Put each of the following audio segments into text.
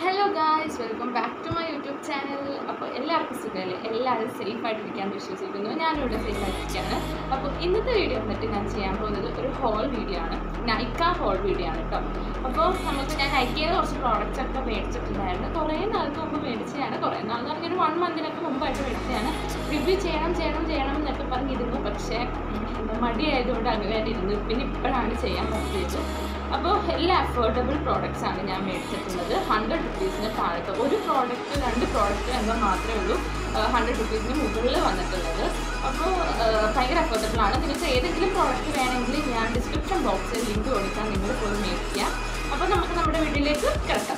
Hello guys welcome back to my YouTube channel അപ്പോൾ എല്ലാവർക്കും സുഖമല്ലേ എല്ലാവരും സേഫ് ആയിട്ടിരിക്കാൻ വിശ്വസിക്കുന്നു ഞാനിവിടെ സേഫ് ആയിട്ടിരിക്കുകയാണ് അപ്പോൾ ഇന്നത്തെ വീഡിയോ വന്നിട്ട് ഞാൻ ചെയ്യാൻ പോകുന്നത് ഒരു ഹോൾ വീഡിയോ ആണ് നൈക്ക ഹോൾ വീഡിയോ ആണ് കേട്ടോ അപ്പോൾ നമുക്ക് ഞാൻ നൈക്കയുടെ കുറച്ച് പ്രോഡക്റ്റ്സ് ഒക്കെ മേടിച്ചിട്ടുണ്ടായിരുന്നു കുറേ നാൾക്ക് മുമ്പ് മേടിച്ചതാണ് കുറേ നാൾ എന്ന് പറഞ്ഞാൽ ഒരു വൺ മന്തിനൊക്കെ മുമ്പായിട്ട് മേടിച്ചതാണ് റിവ്യൂ ചെയ്യണം ചെയ്യണം ചെയ്യണം എന്നൊക്കെ പറഞ്ഞിരുന്നു പക്ഷേ ഉം, എന്താ മടിയായതുകൊണ്ട് അങ്ങനെ ഇരുന്നു പിന്നെ ഇപ്പോഴാണ് ചെയ്യാൻ പറ്റിയത് അപ്പോൾ എല്ലാ അഫോർഡബിൾ പ്രോഡക്റ്റ്സ് ആണ് ഞാൻ മേടിച്ചിട്ടുള്ളത് ഹൺഡ്രഡ് റുപ്പീസിന് താഴത്ത് ഒരു പ്രോഡക്റ്റ് രണ്ട് പ്രോഡക്റ്റ് എന്നത് മാത്രമേ ഉള്ളൂ ഹൺഡ്രഡ് റുപ്പീസിന് മുകളിൽ വന്നിട്ടുള്ളത് അപ്പോൾ ഭയങ്കര അഫോർഡബിൾ ആണ് നിങ്ങൾക്ക് ഏതെങ്കിലും പ്രോഡക്റ്റ് വേണമെങ്കിൽ ഞാൻ ഡിസ്ക്രിപ്ഷൻ ബോക്സിൽ ലിങ്ക് കൊടുക്കാൻ നിങ്ങൾ പോയി മേടിക്കുക അപ്പോൾ നമുക്ക് നമ്മുടെ വീട്ടിലേക്ക് കിടക്കാം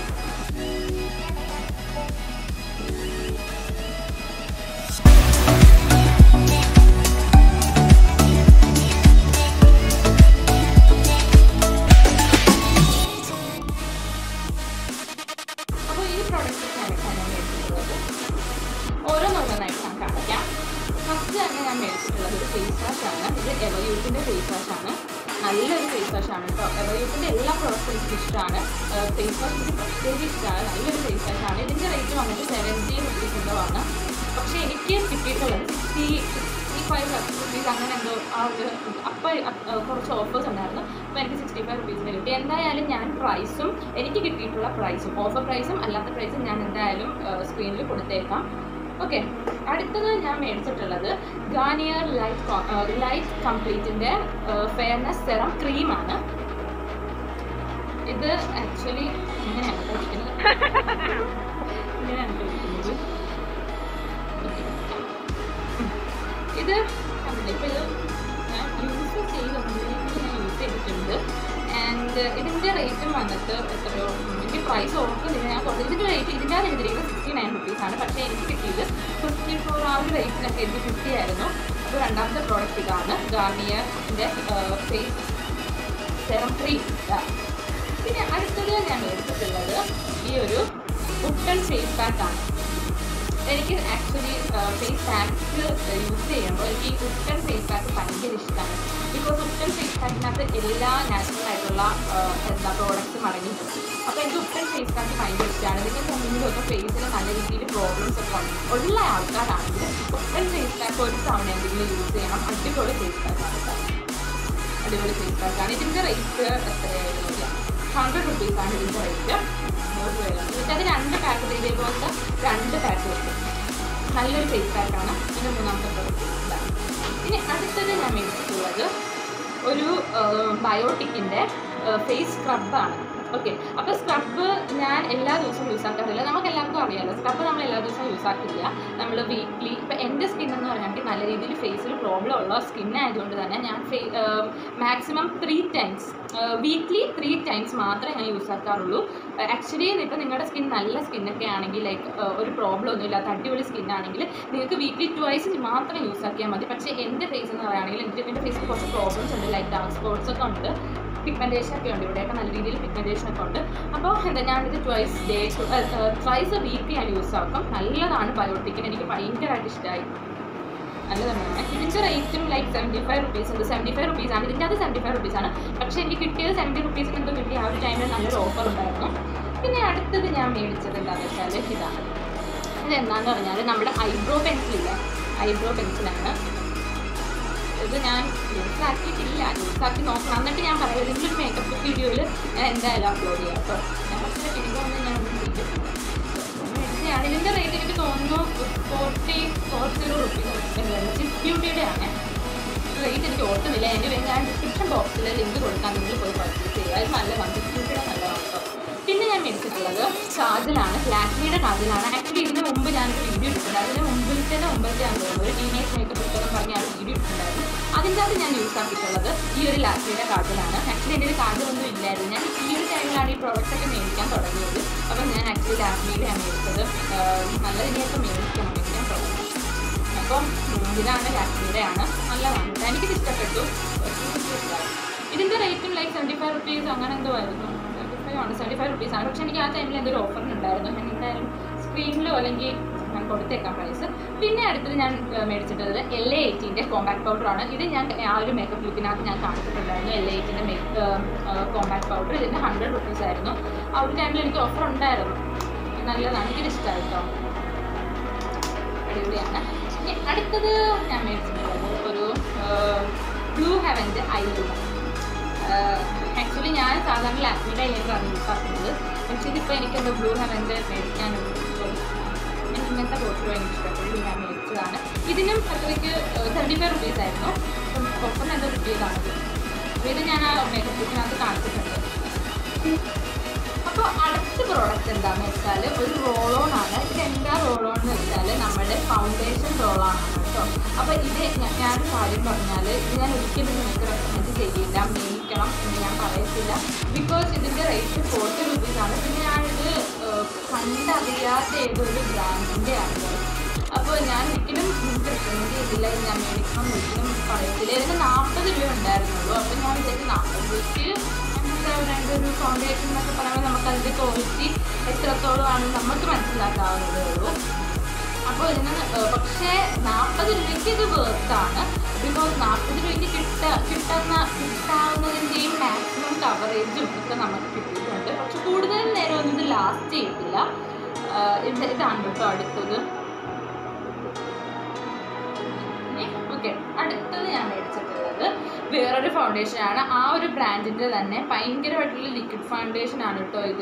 അപ്പോൾ ഈ പ്രോഡക്റ്റ് ഞാൻ മേടിച്ചിട്ടുള്ളത് ഓരോന്നോരോന്നായിട്ട് ഞാൻ കാണിക്കാം ഫസ്റ്റ് തന്നെ ഞാൻ മേടിച്ചിട്ടുള്ളത് ഒരു ഫേസ് വാഷ് ആണ് ഇത് എവയൂത്തിൻ്റെ ഫേസ് വാഷ് ആണ് നല്ലൊരു ഫേസ് വാഷ് ആണ് കേട്ടോ എവയൂത്തിൻ്റെ എല്ലാ പ്രോഡക്റ്റും എനിക്ക് ഇഷ്ടമാണ് ഫേസ് വാഷ് എനിക്ക് പ്രത്യേകിച്ച് ഇഷ്ടമാണ് നല്ലൊരു ഫേസ് വാഷ് ആണ് ഇതിൻ്റെ റേറ്റ് വന്നിട്ട് സെവൻറ്റി റുപ്പീസിൻ്റെ ആണ് പക്ഷേ എനിക്ക് കിട്ടിയിട്ടുള്ളത് സിക്സ്റ്റി സിക്സ്റ്റി ഫൈവ് റുപ്പീസ് അങ്ങനെ എന്തോ ആ ഒരു അപ്പോൾ കുറച്ച് ഓഫേഴ്സ് ഉണ്ടായിരുന്നു അപ്പോൾ എനിക്ക് സിക്സ്റ്റി ഫൈവ് റുപ്പീസിന് കിട്ടി എന്തായാലും ഞാൻ പ്രൈസും എനിക്ക് കിട്ടിയിട്ടുള്ള പ്രൈസും ഓഫർ പ്രൈസും അല്ലാത്ത പ്രൈസും ഞാൻ എന്തായാലും സ്ക്രീനിൽ കൊടുത്തേക്കാം ഓക്കെ അടുത്തത് ഞാൻ മേടിച്ചിട്ടുള്ളത് ഗാർണിയർ ലൈറ്റ് ലൈറ്റ് കംപ്ലീറ്റിൻ്റെ ഫെയർനെസ് സെറം ക്രീമാണ് ഇത് ആക്ച്വലി ഇങ്ങനെയാണ് കഴിക്കുന്നത് ഇങ്ങനെയാണ് കഴിക്കുന്നത് ഇത് കണ്ടില്ലേ ഇപ്പോൾ ഇത് ഞാൻ യൂസ് ചെയ്തിട്ടുണ്ട് ഞാൻ യൂസ് ചെയ്തിട്ടുണ്ട് ആൻഡ് ഇതിൻ്റെ റേറ്റും വന്നിട്ട് എത്രയോ ഉം, എനിക്ക് പ്രൈസ് ഓർക്കുന്നില്ല ഞാൻ കുറച്ച് ഇതിൻ്റെ റേറ്റ് ഇതിൻ്റെ എഴുതിയിരിക്കുന്നത് സിക്സ്റ്റി നയൻ റുപ്പീസാണ് പക്ഷേ എനിക്ക് കിട്ടിയത് ഫിഫ്റ്റി ഫോർ ആ ഒരു റേറ്റിനൊക്കെ എനിക്ക് ഫിഫ്റ്റി ആയിരുന്നു അപ്പോൾ രണ്ടാമത്തെ പ്രോഡക്റ്റ് ഇതാണ് ഗാർണിയറിൻ്റെ ഫേസ് സെറം ക്രീം പിന്നെ അടുത്തത് ഞാൻ എടുത്തിട്ടുള്ളത് ഈ ഒരു ഉട്ടൺ ഫേസ് പാക്കാണ് എനിക്ക് ആക്ച്വലി ഫേസ് പാക്ക് യൂസ് ചെയ്യുമ്പോൾ എനിക്ക് ഈ ഉട്ടൺ ഫേസ് പാക്ക് ഭയങ്കര ഇഷ്ടമാണ് ബിക്കോസ് ഉട്ടൺ ഫേസ് പാക്കിനകത്ത് എല്ലാ നാച്ചുറൽ ആയിട്ടുള്ള ആഹ്, എന്താ പ്രോഡക്റ്റ്സും അടങ്ങിയിട്ടുണ്ട് അപ്പോൾ എനിക്ക് ഉട്ടൺ ഫേസ് പാക്ക് ഭയങ്കര ഇഷ്ടമാണ് ഇതിൻ്റെ മുന്നിലൊക്കെ ഫേസിൽ നല്ല രീതിയിൽ പ്രോബ്ലംസ് ഒക്കെ ഉണ്ട് ഉള്ള ആൾക്കാരാണെങ്കിൽ ഉട്ടൺ ഫേസ് പാക്ക് ഒരു തവണ എന്തെങ്കിലും യൂസ് ചെയ്യണം അടിപൊളി ഫേസ് പാക്കാണ് കേട്ടോ അടിപൊളി ഫേസ് പാക്കാണ് ഇതിൻ്റെ റേറ്റ് എത്രയായിരുന്നു ഹൺഡ്രഡ് റുപ്പീസാണ് ഇതിൻ്റെ റേറ്റ് നൂറ് രൂപയാണ് എന്നിട്ട് അത് രണ്ട് പാക്കറ്റ് ഇതേപോലത്തെ രണ്ട് പാക്കറ്റ് കിട്ടും നല്ലൊരു ഫേസ് പാക്കാണ് ഇതിൻ്റെ മൂന്നാമത്തെ പ്രോഡക്റ്റ് ഇതാണ് ഇനി അടുത്തത് ഞാൻ മേടിച്ചിട്ടുള്ളത് ഒരു ബയോട്ടിക്കിൻ്റെ ഫേസ് സ്ക്രബാണ് ഓക്കെ അപ്പോൾ സ്ക്രബ് ഞാൻ എല്ലാ ദിവസവും യൂസ് ആക്കാറില്ല നമുക്ക് എല്ലാവർക്കും അറിയാമല്ലോ സ്ക്രബ് നമ്മൾ എല്ലാ ദിവസവും യൂസ് ആക്കില്ല നമ്മൾ വീക്ക്ലി ഇപ്പോൾ എൻ്റെ സ്കിൻ എന്ന് പറഞ്ഞാൽ നല്ല രീതിയിൽ ഫേസിൽ പ്രോബ്ലം ഉള്ള സ്കിൻ ആയതുകൊണ്ട് തന്നെ ഞാൻ maximum three times weekly three times മാത്രമേ ഞാൻ യൂസ് ആക്കാറുള്ളൂ ആക്ച്വലി ഇപ്പോൾ നിങ്ങളുടെ സ്കിൻ നല്ല സ്കിന്നൊക്കെ ആണെങ്കിൽ ലൈക്ക് ഒരു പ്രോബ്ലം ഒന്നും ഇല്ലാത്ത അടിപൊളി സ്കിൻ ആണെങ്കിൽ നിങ്ങൾക്ക് വീക്ക്ലി ട്വൈസ് മാത്രം യൂസ് ആക്കിയാൽ മതി പക്ഷേ എൻ്റെ ഫേസ് എന്ന് പറയുകയാണെങ്കിൽ എൻ്റെ എൻ്റെ ഫേസിൽ കുറച്ച് പ്രോബ്ലംസ് ഉണ്ട് ലൈക്ക് ഡാർക്ക് സ്പോട്ട്സ് ഒക്കെ ഉണ്ട് പിഗ്മെൻറ്റേഷൻ ഒക്കെ ഉണ്ട് ഇവിടെയൊക്കെ നല്ല രീതിയിൽ പിഗ്മെൻറ്റേഷൻ ഒക്കെ ഉണ്ട് അപ്പോൾ എന്താ ഞാനിത് twice day twice a week ഞാൻ യൂസ് ആക്കും നല്ലതാണ് ബയോട്ടിക്കിന് എനിക്ക് ഭയങ്കരമായിട്ട് ഇഷ്ടമായി നല്ലതാണ് ഇതിൻ്റെ റേറ്റും ലൈക്ക് സെവൻറ്റി ഫൈവ് റുപ്പീസ് ഉണ്ട് സെവൻറ്റി ഫൈവ് റുപ്പീസ് ആണ് ഇതിൻ്റെ അത് സെവൻറ്റി ഫൈവ് റുപ്പീസ് ആണ് പക്ഷേ എനിക്ക് കിട്ടിയത് സെവൻറ്റി റുപ്പീസിന് എന്തോ കിട്ടി ആ ഒരു ടൈമിൽ നല്ലൊരു ഓഫർ ഉണ്ടായിരുന്നു പിന്നെ അടുത്തത് ഞാൻ മേടിച്ചത് എന്താണെന്ന് വെച്ചാൽ ഇതാണ് ഇത് എന്താണെന്ന് പറഞ്ഞാൽ നമ്മുടെ ഐബ്രോ പെൻസിലില്ലേ ഐബ്രോ പെൻസിലാണ് ഇത് ഞാൻ യൂസ് ആക്കിയിട്ടില്ല യൂസ് ആക്കി നോക്കണം എന്നിട്ട് ഞാൻ പറയാം ഇതിൻ്റെ ഒരു മേക്കപ്പ് വീഡിയോയിൽ ഞാൻ എന്തായാലും അപ്ലോഡ് ചെയ്യാം കേട്ടോ ഞാൻ പക്ഷേ പിന്നെ ഒന്നും ഞാൻ ഒന്നും ചെയ്തിട്ടില്ല മേടിച്ചതാണ് ഇതിൻ്റെ റേറ്റ് എനിക്ക് തോന്നുന്നു forty four zero rupees six ബ്യൂട്ടിയുടെ ആണ് റേറ്റ് എനിക്ക് ഓർക്കുന്നില്ല എൻ്റെ പേര് ഞാൻ ഡിസ്ക്രിപ്ഷൻ ബോക്സിൽ ലിങ്ക് കൊടുക്കാൻ നിങ്ങൾ പോയി പർച്ചേസ് ചെയ്യുക അത് നല്ലതാണ് സിക്സ് ബ്യൂട്ടിയുടെ നല്ലതാണ് കേട്ടോ പിന്നെ ഞാൻ മേടിച്ചിട്ടുള്ളത് കാജലാണ് ലാക്മിയുടെ കാജലാണ് ആക്ച്വലി ഇതിന് മുമ്പ് ഞാനൊരു വീഡിയോ ഇട്ടിട്ടുണ്ട് അതിന് മുമ്പിലത്തെ മുമ്പിലത്തെ ആണ് തോന്നുന്നത് ഒരു ടീനേജ് മേക്കപ്പ് ഇട്ടെന്ന് പറഞ്ഞ് ഞാൻ വീഡിയോ ഇട്ടിട്ടുണ്ടായിരുന്നു അതിൻ്റെ അത് ഞാൻ യൂസ് ആക്കിയിട്ടുള്ളത് ഈ ഒരു ലാക്മിയുടെ കാജലാണ് ആക്ച്വലി എൻ്റെ ഒരു കാജലൊന്നും ഇല്ലായിരുന്നു ഞാൻ ഈ ഒരു ടൈമിലാണ് ഈ പ്രോഡക്റ്റ് ഒക്കെ മേടിക്കാൻ തുടങ്ങിയത് അപ്പം ഞാൻ ആക്ച്വലി ലാക്മിയുടെ ആണ് മേടിച്ചത് ആഹ് നല്ല രീതിയൊക്കെ മേടിക്കണം മേടിക്കാൻ തുടങ്ങി അപ്പം ഉം, ഇതാണ് ലാക്മിയുടെ ആണ് നല്ലതാണ് കേട്ടോ. എനിക്കിത് ഇഷ്ടപ്പെട്ടു ഇതിൻ്റെ റേറ്റും ലൈക്ക് സെവൻറ്റി ഫൈവ് റുപ്പീസ് അങ്ങനെ എന്തോ ആയിരുന്നു സെവൻറ്റി ഫൈവ് ആണ് സെവൻറ്റി ഫൈവ് റുപ്പീസ് ആണ് പക്ഷേ എനിക്ക് ആ ടൈമിൽ എന്തൊരു ഓഫറിന് ഉണ്ടായിരുന്നു ഞാൻ എന്തായാലും സ്ക്രീനിലോ അല്ലെങ്കിൽ ഞാൻ കൊടുത്തേക്കാം പ്രൈസ് പിന്നെ അടുത്തത് ഞാൻ ആ, മേടിച്ചിട്ടുള്ളത് എൽ എ എയ്റ്റീൻ്റെ കോമ്പാക്ട് പൗഡറാണ് ഇത് ഞാൻ ആ ഒരു മേക്കപ്പ് ലുക്കിനകത്ത് ഞാൻ കാണിച്ചിട്ടുണ്ടായിരുന്നു എൽ എ എയ്റ്റീൻ്റെ മേക്ക് കോമ്പാക്ട് പൗഡർ ഇതിൻ്റെ ഹൺഡ്രഡ് റുപ്പീസ് ആയിരുന്നു ആ ഒരു ടൈമിൽ എനിക്ക് ഓഫർ ഉണ്ടായിരുന്നു നല്ലതാണ് എനിക്കിത് ഇഷ്ടമായി കേട്ടോ അടിപൊളിയാണ് ഇനി അടുത്തത് ഞാൻ മേടിച്ചിട്ടുള്ളത് ഒരു ബ്ലൂ ഹെവൻ്റെ ഐലൂണർ ആക്ച്വലി ഞാൻ സാധാരണ ലാക്മിയുടെ ഐലൈനറാണ് യൂസ് ആക്കുന്നത് പക്ഷേ ഇതിപ്പോൾ എനിക്കെന്തോ ബ്ലൂ ഹെവൻ്റെ മേടിക്കാനൊരു ഞാൻ ഇങ്ങനത്തെ ബോട്ടിലും എനിക്ക് ഇഷ്ടപ്പെട്ടു ഞാൻ മേടിച്ചതാണ് ഇതിനും അത്രയ്ക്ക് സെവൻറ്റി ഫൈവ് റുപ്പീസ് ആയിരുന്നു ഒപ്പം എന്തോ കിട്ടിയതാണത് അപ്പോൾ ഇത് ഞാൻ ആ മേക്കപ്പ് ബുക്കിനകത്ത് കാണിച്ചിട്ടുണ്ട് അപ്പോൾ അടുത്ത പ്രോഡക്റ്റ് എന്താണെന്ന് വെച്ചാൽ ഒരു റോളോൺ ആണ് ഇത് എന്താ റോളോൺ എന്ന് വെച്ചാൽ നമ്മുടെ ഫൗണ്ടേഷൻ റോളാണ് കേട്ടോ അപ്പോൾ ഇത് ഞാ- ഞാനൊരു കാര്യം പറഞ്ഞാൽ ഇത് ഞാൻ ഒരിക്കലും നിങ്ങൾക്ക് റെക്കമെൻഡ് ചെയ്യില്ല മേടിക്കണം എന്ന് ഞാൻ പറയത്തില്ല ബിക്കോസ് ഇതിൻ്റെ റേറ്റ് ഫോർട്ടി റുപ്പീസ് ആണ് പിന്നെ ഞാനിത് ഏഹ്, കണ്ടറിയാത്ത ഏതൊരു ബ്രാൻഡിൻ്റെ ആണ് അപ്പോൾ ഞാൻ ഒരിക്കലും നിങ്ങൾക്ക് റെക്കമെൻഡ് ചെയ്തില്ല ഇത് ഞാൻ മേടിക്കണം എന്ന് ഒരിക്കലും പറയത്തില്ല ഇതിന് നാൽപ്പത് രൂപ ഉണ്ടായിരുന്നുള്ളൂ അപ്പോൾ ഞാൻ വിചാരിച്ചു നാൽപ്പത് രൂപയ്ക്ക് എന്താ പറയുക ഒരു ഫൗണ്ടേഷൻ എന്നൊക്കെ പറയുമ്പോൾ നമുക്ക് അതിൻ്റെ ക്വാളിറ്റി എത്രത്തോളം ആണെന്ന് നമുക്ക് മനസ്സിലാക്കാവുന്നതേ ഉള്ളൂ അപ്പോൾ ഇതിന് ഏഹ്, പക്ഷേ നാൽപ്പത് രൂപയ്ക്ക് ഇത് വേർത്താണ് ബിക്കോസ് നാൽപ്പത് രൂപയ്ക്ക് കിട്ട കിട്ടുന്ന കിട്ടാവുന്നതിൻ്റെയും മാക്സിമം കവറേജും ഒക്കെ നമുക്ക് കിട്ടിയിട്ടുണ്ട് പക്ഷെ കൂടുതൽ നേരമൊന്നും ഇത് ലാസ്റ്റ് ചെയ്യത്തില്ല ഏഹ്, ഇത് ഇതാണ് കേട്ടോ അടുത്തത് ഓക്കെ അടുത്തത് ഞാൻ മേടിച്ചിട്ടുള്ളത് വേറൊരു ഫൗണ്ടേഷൻ ആണ് ആ ഒരു ബ്രാൻഡിൻ്റെ തന്നെ ഭയങ്കരമായിട്ടുള്ള ലിക്വിഡ് ഫൗണ്ടേഷൻ ആണ് കേട്ടോ ഇത്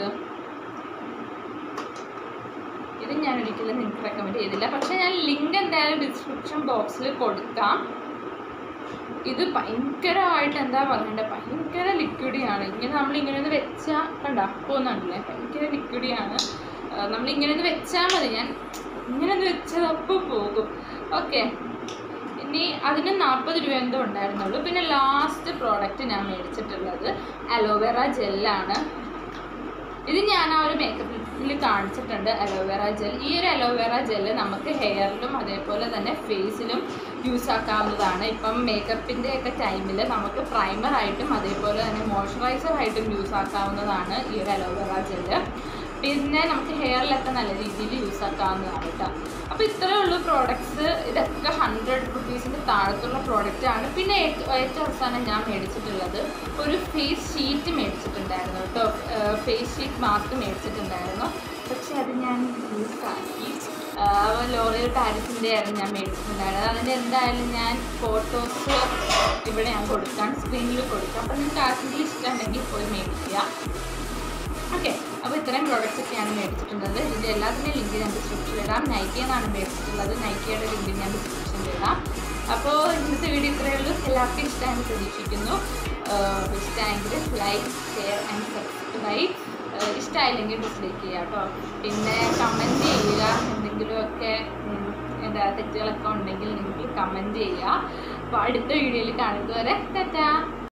ഇത് ഞാൻ ഒരിക്കലും നിങ്ങൾക്ക് റെക്കമെൻഡ് ചെയ്തില്ല പക്ഷേ ഞാൻ ലിങ്ക് എന്തായാലും ഡിസ്ക്രിപ്ഷൻ ബോക്സിൽ കൊടുക്കാം ഇത് ഭയങ്കരമായിട്ട് എന്താ പറയണ്ടേ ഭയങ്കര ലിക്വിഡിയാണ് ഇങ്ങനെ നമ്മൾ ഇങ്ങനെ ഒന്ന് വെച്ചാൽ കണ്ട പോകുന്നുണ്ടല്ലേ ഭയങ്കര ലിക്വിഡിയാണ് നമ്മൾ ഇങ്ങനെ ഒന്ന് വെച്ചാൽ മതി ഞാൻ ഇങ്ങനെ ഒന്ന് വെച്ചാൽ അപ്പോൾ പോകും ഓക്കെ ഇനി അതിന് നാൽപ്പത് രൂപ എന്തോ ഉണ്ടായിരുന്നുള്ളൂ പിന്നെ ലാസ്റ്റ് പ്രോഡക്റ്റ് ഞാൻ മേടിച്ചിട്ടുള്ളത് അലോവേറ ജെല്ലാണ് ഇത് ഞാൻ ആ ഒരു മേക്കപ്പിൽ കാണിച്ചിട്ടുണ്ട് അലോവേറ ജെൽ ഈ ഒരു അലോവേറ ജെല്ല് നമുക്ക് ഹെയറിലും അതേപോലെ തന്നെ ഫേസിലും യൂസ് ആക്കാവുന്നതാണ് ഇപ്പം മേക്കപ്പിൻ്റെ ഒക്കെ ടൈമിൽ നമുക്ക് പ്രൈമർ ആയിട്ടും അതേപോലെ തന്നെ മോയ്സ്ചറൈസർ ആയിട്ടും യൂസ് ആക്കാവുന്നതാണ് ഈ ഒരു അലോവേറ ജെല്ല് പിന്നെ നമുക്ക് ഹെയറിലൊക്കെ നല്ല രീതിയിൽ യൂസ് ആക്കാവുന്നതാണ് കേട്ടോ അപ്പോൾ ഇത്രയേ ഉള്ളൂ പ്രോഡക്ട്സ് ഇതൊക്കെ ഹൺഡ്രഡ് റുപ്പീസിൻ്റെ താഴത്തുള്ള പ്രോഡക്റ്റ് ആണ് പിന്നെ ഏറ്റവും ഏറ്റവും അവസാനം ഞാൻ മേടിച്ചിട്ടുള്ളത് ഒരു ഫേസ് ഷീറ്റ് മേടിച്ചിട്ടുണ്ടായിരുന്നു കേട്ടോ ഫേസ് ഷീറ്റ് മാസ്ക് മേടിച്ചിട്ടുണ്ടായിരുന്നു പക്ഷെ അത് ഞാൻ യൂസ് ആക്കി ലോറിയൽ പാരിസിൻ്റെ ആയിരുന്നു ഞാൻ മേടിച്ചിട്ടുണ്ടായിരുന്നത് അതിൻ്റെ എന്തായാലും ഞാൻ ഫോട്ടോസ് ഇവിടെ ഞാൻ കൊടുക്കാം സ്ക്രീനിൽ കൊടുക്കാം അപ്പോൾ നിങ്ങൾക്ക് ആർക്കെങ്കിലും ഇഷ്ടമുണ്ടെങ്കിൽ പോയി മേടിക്കുക ഓക്കെ അപ്പോൾ ഇത്രയും പ്രോഡക്റ്റ്സ് ഒക്കെയാണ് മേടിച്ചിട്ടുള്ളത് ഇതിൻ്റെ എല്ലാത്തിൻ്റെയും ലിങ്ക് ഞാൻ ഡിസ്ക്രിപ്ഷനിൽ ഇടാം നൈക്കിയിൽ നിന്നാണ് മേടിച്ചിട്ടുള്ളത് നൈക്കിയുടെ ലിങ്ക് ഞാൻ ഡിസ്ക്രിപ്ഷനിൽ ഇടാം അപ്പോൾ ഇന്നത്തെ വീഡിയോ ഇത്രയേ ഉള്ളൂ എല്ലാവർക്കും ഇഷ്ടമാണെന്ന് പ്രതീക്ഷിക്കുന്നു ആഹ് ഇഷ്ടമായെങ്കിൽ ലൈക്ക് ഷെയർ ആൻഡ് സബ്സ്ക്രൈബ് ഇഷ്ടമായില്ലെങ്കിൽ ഡിസ്ലൈക്ക് ചെയ്യുക കേട്ടോ പിന്നെ കമൻറ്റ് ചെയ്യുക എന്തെങ്കിലുമൊക്കെ ഉം, എന്താ തെറ്റുകളൊക്കെ ഉണ്ടെങ്കിൽ നിങ്ങൾക്ക് കമൻറ്റ് ചെയ്യുക അപ്പോൾ അടുത്ത വീഡിയോയിൽ കാണുന്നത് വരെ ടാറ്റാ